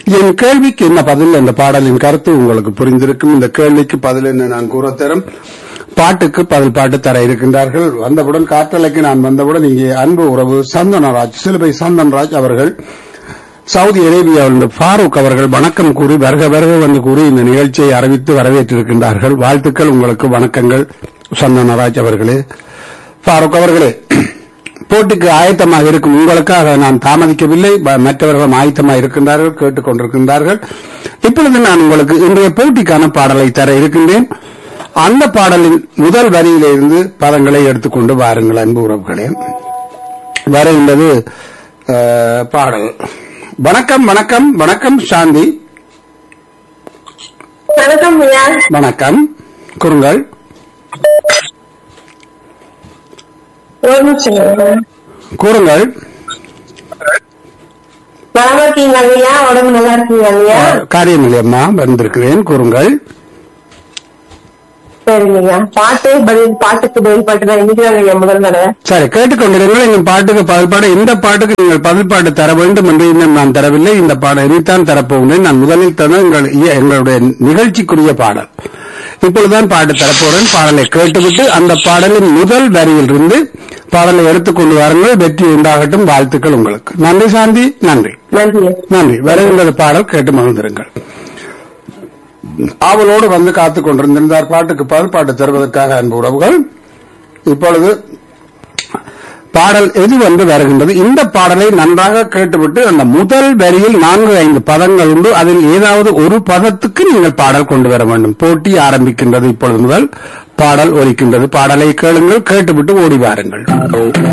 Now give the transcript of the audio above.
என் கேள்விக்கு என்ன பதில் அந்த பாடலின் கருத்து உங்களுக்கு புரிந்திருக்கும் இந்த கேள்விக்கு பதில் என்ன நான் கூற தரும் பாட்டுக்கு பதில் பாட்டு தர இருக்கின்றார்கள் வந்தவுடன் காற்றலைக்கு நான் வந்தவுடன் இங்கே அன்பு உறவு சந்தனராஜ் சிலுவை சந்தன்ராஜ் அவர்கள் சவுதி அரேபியாவில் ஃபாரூக் அவர்கள் வணக்கம் கூறி வருக வருக வந்து கூறி இந்த நிகழ்ச்சியை அறிவித்து வரவேற்றிருக்கின்றார்கள் வாழ்த்துக்கள் உங்களுக்கு வணக்கங்கள் சந்தனராஜ் அவர்களே ஃபாரூக் அவர்களே போட்டிக்கு ஆயத்தமாக இருக்கும் உங்களுக்காக நான் தாமதிக்கவில்லை ப- மற்றவர்களும் ஆயத்தமாக இருக்கின்றார்கள் கேட்டுக்கொண்டிருக்கின்றார்கள் இப்பொழுது நான் உங்களுக்கு இன்றைய போட்டிக்கான பாடலை தர இருக்கின்றேன் அந்த பாடலின் முதல் வரியிலிருந்து பதங்களை எடுத்துக்கொண்டு வாருங்கள் அன்பு உறவுகளே வருகின்றது அஹ், பாடல் வணக்கம் வணக்கம் வணக்கம் சாந்தி வணக்கம் ஐயா வணக்கம் குறுங்கள் ஒரு நிமிஷம் இருங்க. கூறுங்கள் நலமா இருக்கீங்களா ஐயா உடம்பு நல்லா இருக்கீங்க ஐயா காரியம் இல்லையம்மா வந்திருக்கிறேன் கூறுங்கள் சரிங்க ஐயா பாட்டு பதில் பாட்டுக்கு பதில் பாட்டு தான் இன்னைக்கு ஐயா முதல் தடவை சரி கேட்டுக்கொண்டிருங்கள் எங்கள் பாட்டுக்கு பதில் பாட இந்த பாட்டுக்கு நீங்கள் பதில் பாட்டு தர வேண்டும் என்று இன்னும் நான் தரவில்லை இந்த பாடம் இனித்தான் தரப்போகிறேன் நான் முதலில் தந்த எங்கள் இய- எங்களுடைய நிகழ்ச்சிக்குரிய பாடல் இப்பொழுதுதான் பாட்டு தரப்போறேன் பாடலை கேட்டுவிட்டு அந்த பாடலின் முதல் வரியில் இருந்து பாடலை எடுத்துக்கொண்டு வாருங்கள் வெற்றி உண்டாகட்டும் வாழ்த்துக்கள் உங்களுக்கு நன்றி சாந்தி நன்றி நன்றி ஐயா. நன்றி வருகின்றது பாடல் கேட்டு மகிழ்ந்திருங்கள் ஆவலோடு வந்து காத்துக் கொண்டிருந்திருந்தார் பாட்டுக்கு பதில் பாட்டு தருவதற்காக அன்பு உறவுகள் இப்பொழுது பாடல் எது வந்து வருகின்றது இந்த பாடலை நன்றாக கேட்டுவிட்டு அந்த முதல் வரியில் நான்கு ஐந்து பதங்கள் உண்டு அதில் ஏதாவது ஒரு பதத்துக்கு நீங்கள் பாடல் கொண்டு வர வேண்டும் போட்டி ஆரம்பிக்கின்றது இப்பொழுது முதல் பாடல் ஒலிக்கின்றது பாடலை கேளுங்கள் கேட்டுவிட்டு ஓடி வாருங்கள்